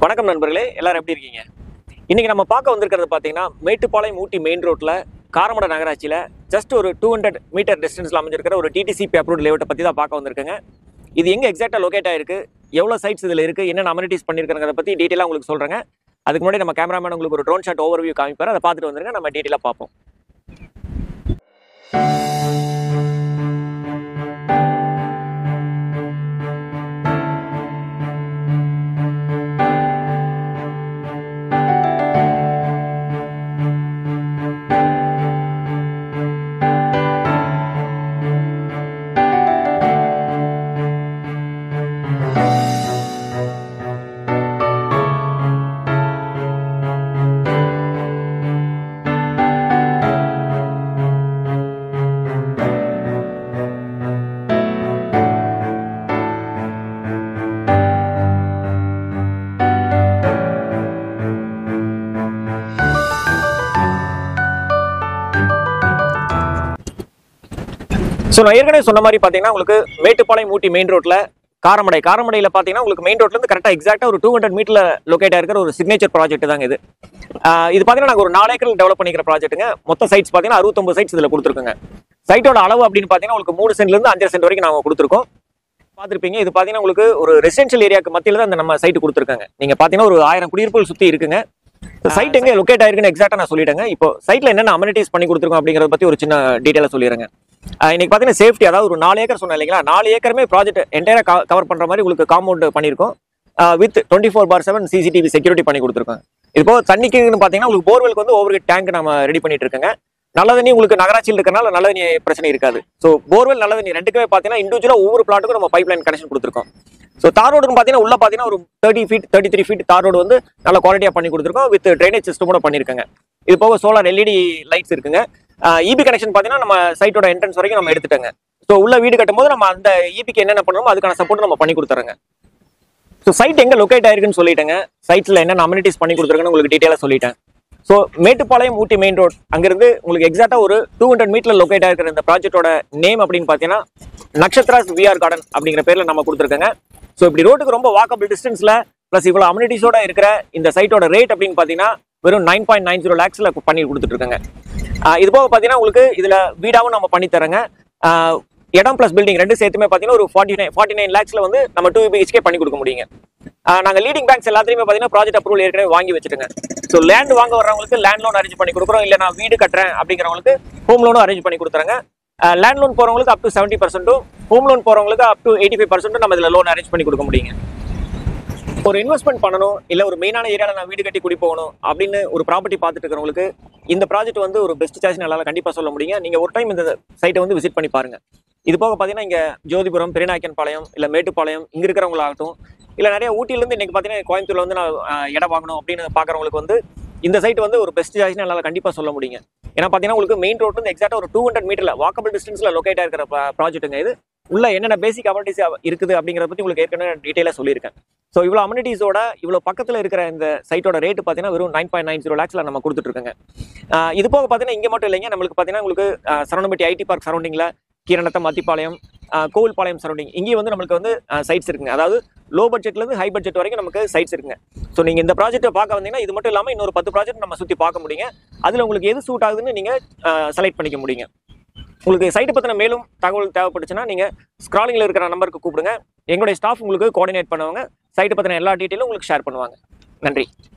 வணக்கம் நண்பர்களே எல்லாரும் எப்படி இருக்கீங்க இன்னைக்கு நம்ம பார்க்க வந்திருக்கிறது பார்த்தீங்கன்னா மேட்டுப்பாளையம் ஊட்டி மெயின் ரோட்ல காரமட நகராட்சியில் ஜஸ்ட் ஒரு டூ ஹண்ட்ரட் மீட்டர் டிஸ்டன்ஸில் அமைஞ்சிருக்கிற ஒரு டிடிசிபி அப்ரூவ்ட் லேஅவுட்டை பற்றி தான் பார்க்க வந்திருக்கேங்க இது எங்கே எக்ஸாக்டாக லொகேட் ஆயிருக்கு எவ்வளோ சைட்ஸ் இதில் இருக்குது என்னென்ன அமினிட்டிஸ் பண்ணியிருக்கிறத பற்றி டீட்டெயிலாக உங்களுக்கு சொல்கிறேங்க அதுக்கு முன்னாடி நம்ம கேமராமேன் உங்களுக்கு ஒரு ட்ரோன் ஷாட் ஓவர்வியூ காமிப்பார் அதை பார்த்துட்டு வந்துருங்க நம்ம டீட்டெயிலாக பார்ப்போம் ஸோ நான் ஏற்கனவே சொன்ன மாதிரி பார்த்தீங்கன்னா உங்களுக்கு மேட்டுப்பாளையம் ஊட்டி மெயின் ரோட்டில் காரமடை காரமடையில் பார்த்தீங்கன்னா உங்களுக்கு மெயின் ரோட்லேருந்து கரெக்டாக எக்ஸாக்டாக ஒரு டூ ஹண்ட்ரட் மீட்டரில் லொக்கேட் ஆயிருக்கிற ஒரு சிக்னேச்சர் ப்ராஜெக்ட் தாங்க இது ஆஹ் இது பார்த்தீங்கன்னா நாங்கள் ஒரு நாலு ஏக்கர் டெவலப் பண்ணிக்கிற ப்ராஜெக்ட்டுங்க மொத்த சைட்ஸ் பார்த்தீங்கன்னா அறுபத்தொம்பது சைட்ஸ் இதில் கொடுத்துருக்கோங்க சைட்டோட அளவு அப்படின்னு பார்த்தீங்கன்னா உங்களுக்கு மூணு சென்ட்லேருந்து அஞ்சரை சென்ட் வரைக்கும் நாங்கள் கொடுத்துருக்கோம் பார்த்துருப்பீங்க இது பார்த்தீங்கன்னா உங்களுக்கு ஒரு ரெசிடென்ஷியல் ஏரியாக்கு மத்தியில் தான் இந்த நம்ம சைட்டு கொடுத்துருக்காங்க நீங்கள் பார்த்தீங்கன்னா ஒரு ஆயிரம் குடியிருப்புகள் சுற்றி இருக்குங்க சைட் எங்க லொக்கேட் ஆயிருக்குன்னு எக்ஸாக்டா நான் சொல்லிட்டேங்க இப்போ சைட்ல என்னென்ன அமினிட்டிஸ் பண்ணி கொடுத்துருக்கோம் அப்படிங்கறத பத்தி ஒரு சின்ன டீடைலா சொல்லிடுறேங்க ஆஹ் இன்னைக்கு பாத்தீங்கன்னா சேஃப்டி அதாவது ஒரு நாலு ஏக்கர் சொன்னேன் இல்லைங்களா நாலு ஏக்கருமே ப்ராஜெக்ட் என்டையரா கவர் பண்ற மாதிரி உங்களுக்கு காம்பவுண்ட் பண்ணியிருக்கோம் with twenty four by seven CCTV security பண்ணி கொடுத்துருக்கோம் இப்போ தண்ணிக்குன்னு பாத்தீங்கன்னா உங்களுக்கு போர்வெலுக்கு வந்து ஓவர் டேங்க் நம்ம ரெடி பண்ணிட்டு இருக்கோங்க நல்ல தண்ணி உங்களுக்கு நகராட்சியில் இருக்கறனால நல்ல தண்ணி பிரச்சனை இருக்காது ஸோ போர்வெல் நல்ல தண்ணி ரெண்டுக்குமே பார்த்தீங்கன்னா இண்டிவிஜுவலாக ஒவ்வொரு பிளாட்டுக்கும் நம்ம பைப் லைன் கனெக்ஷன் கொடுத்துருக்கோம் ஸோ தார் ரோடுன்னு பார்த்தீங்கன்னா உள்ள பார்த்தீங்கன்னா ஒரு thirty feet thirty three feet தார் ரோடு வந்து நல்ல குவாலிட்டியாக பண்ணி கொடுத்துருக்கோம் வித் ட்ரைனேஜ் சிஸ்டம் கூட பண்ணியிருக்காங்க இது போக சோலார் எல்இடி லைட்ஸ் இருக்குங்க இபி கனெக்ஷன் பார்த்தீங்கன்னா நம்ம சைட்டோட என்ட்ரன்ஸ் வரைக்கும் நம்ம எடுத்துட்டோங்க ஸோ உள்ள வீடு கட்டும்போது நம்ம அந்த இபிக்கு என்னென்ன பண்ணணுமோ அதுக்கான சப்போர்ட் நம்ம பண்ணி கொடுத்துறோங்க ஸோ சைட் எங்கே லொக்கேட் ஆயிருக்குன்னு சொல்லிட்டேங்க சைட்ஸில் என்னென்ன அமினிட்டிஸ் பண்ணி கொடுத்துருக்குன்னு உங்களுக்கு டீட்டெயிலாக சொல்லிட்டேன் so Mettupalayam Ooty main road அங்கிருந்து உங்களுக்கு எக்ஸாக்டாக ஒரு டூ ஹண்ட்ரட் மீட்டர் லொக்கேட் ஆயிருக்கிற இந்த ப்ராஜெக்டோட நேம் அப்படின்னு பார்த்தீங்கன்னா நக்ஷத்ராஸ் விஆர் கார்டன் அப்படிங்கிற பேரில் நம்ம கொடுத்துருக்கோங்க ஸோ இப்படி ரோட்டுக்கு ரொம்ப வாக்கபிள் டிஸ்டன்ஸில் ப்ளஸ் இவ்வளோ அமினிட்டிஸோட இருக்கிற இந்த சைட்டோட ரேட் அப்படின்னு பார்த்தீங்கன்னா வெறும் நைன் பாயிண்ட் நைன் ஜீரோ லேக்ஸில் பண்ணி கொடுத்துட்ருக்காங்க இது போக பார்த்தீங்கன்னா உங்களுக்கு இதில் வீடாகவும் நம்ம பண்ணி தரேங்க ஆஹ் இடம் ப்ளஸ் பில்டிங் ரெண்டு சேர்த்துமே பார்த்தீங்கன்னா ஒரு ஃபார்ட்டி நைன் ஃபார்ட்டி நைன் லேக்ஸில் வந்து நம்ம டூ பிஹெச்கே பண்ணி கொடுக்க முடியுங்க ஆஹ் நாங்க லீடிங் பேங்க்ஸ் எல்லாத்தையுமே பார்த்தீங்கன்னா ப்ராஜெக்ட் அப்ரூவல் ஏற்கனவே வாங்கி வச்சிருங்க ஸோ லேண்ட் வாங்க வர்றவங்களுக்கு லேண்ட் லோன் அரேஞ்ச் பண்ணி கொடுக்குறோம் இல்லை நான் வீடு கட்டுறேன் அப்படிங்கிறவங்களுக்கு ஹோம் லோனும் அரேஞ்ச் பண்ணி கொடுத்துறாங்க லேண்ட் லோன் போறவங்களுக்கு அப் டு செவன்ட்டி பர்சன்ட்டும் ஹோம் லோன் போறவங்களுக்கு அப் டு எயிட்டி ஃபைவ் பர்சன்ட்டும் நம்ம இதில் லோன் அரேஞ்ச் பண்ணி கொடுக்க முடியுங்க ஒரு இன்வெஸ்ட்மெண்ட் பண்ணணும் இல்லை ஒரு மெயினான ஏரியாவில் நான் வீடு கட்டி குடி போகணும் அப்படின்னு ஒரு ப்ராப்பர்ட்டி பார்த்துட்டு இருக்கிறவங்களுக்கு இந்த ப்ராஜெக்ட் வந்து ஒரு பெஸ்ட் சாய்ஸ் நல்லா கண்டிப்பாக சொல்ல முடியுங்க நீங்கள் ஒரு டைம் இந்த சைட்டை வந்து விசிட் பண்ணி பாருங்க இது போக பார்த்தீங்கன்னா இங்கே ஜோதிபுரம் பெரியநாயக்கன் பாளையம் இல்லை மேட்டுப்பாளையம் இங்கே இருக்கிறவங்களாகட்டும் இல்லை நிறைய ஊட்டியிலேருந்து இன்னைக்கு பார்த்தீங்கன்னா கோயம்புத்தூர்ல வந்து நான் ஆஹ், இடம் வாங்கணும் அப்படின்னு பார்க்குறவங்களுக்கு வந்து இந்த சைட் வந்து ஒரு பெஸ்ட் சாய்ஸ்னு என்னால் கண்டிப்பாக சொல்ல முடியுங்க ஏன்னா பார்த்தீங்கன்னா உங்களுக்கு மெயின் ரோட் வந்து எக்ஸாக்டாக ஒரு டூ ஹண்ட்ரட் மீட்டரில் வாக்கபிள் டிஸ்டன்ஸில் லொக்கேட் ஆகிருக்கிற ப்ராஜெக்ட்டுங்க இது உள்ள என்னென்ன பேசிக் அமினிட்டிஸ் இருக்குது அப்படிங்கிறத பற்றி உங்களுக்கு ஏற்கனவே டீட்டெயிலாக சொல்லியிருக்கேன் ஸோ இவ்வளோ அமினிட்டிஸோட இவ்வளோ பக்கத்தில் இருக்கிற இந்த சைட்டோட ரேட்டு பார்த்தீங்கன்னா வெறும் நைன் பாயிண்ட் நைன் ஜீரோ லேக்ஸில் நம்ம கொடுத்துட்ருக்கோங்க இது போக பார்த்தீங்கன்னா இங்கே மட்டும் இல்லைங்க நம்மளுக்கு பார்த்தீங்கன்னா உங்களுக்கு சரௌண்டம்பட்டி ஐடி பார்க் சரௌண்டிங்கில் கீரநத்தம் மத்திப்பாளையம் ஆஹ், கோவில்பாளையம் சரௌண்டிங் இங்கேயும் வந்து நம்மளுக்கு வந்து சைட்ஸ் இருக்குங்க அதாவது லோ பட்ஜெட்லேருந்து ஹை பட்ஜெட் வரைக்கும் நமக்கு சைட்ஸ் இருக்குங்க ஸோ நீங்கள் இந்த ப்ராஜெக்ட்டை பார்க்க வந்தீங்கன்னா இது மட்டும் இல்லாமல் இன்னொரு பத்து ப்ராஜெக்ட் நம்ம சுற்றி பார்க்க முடியுங்க அதில் உங்களுக்கு எது சூட் ஆகுதுன்னு நீங்கள் செலக்ட் பண்ணிக்க முடியுங்க உங்களுக்கு சைட்டை பற்றின மேலும் தகவல் தேவைப்பட்டுச்சுன்னா நீங்கள் ஸ்க்ராலிங்கில் இருக்கிற நம்பருக்கு கூப்பிடுங்க எங்களுடைய ஸ்டாஃப் உங்களுக்கு கோஆர்டினேட் பண்ணுவாங்க சைட்டை பற்றின எல்லா டீட்டெயிலும் உங்களுக்கு ஷேர் பண்ணுவாங்க நன்றி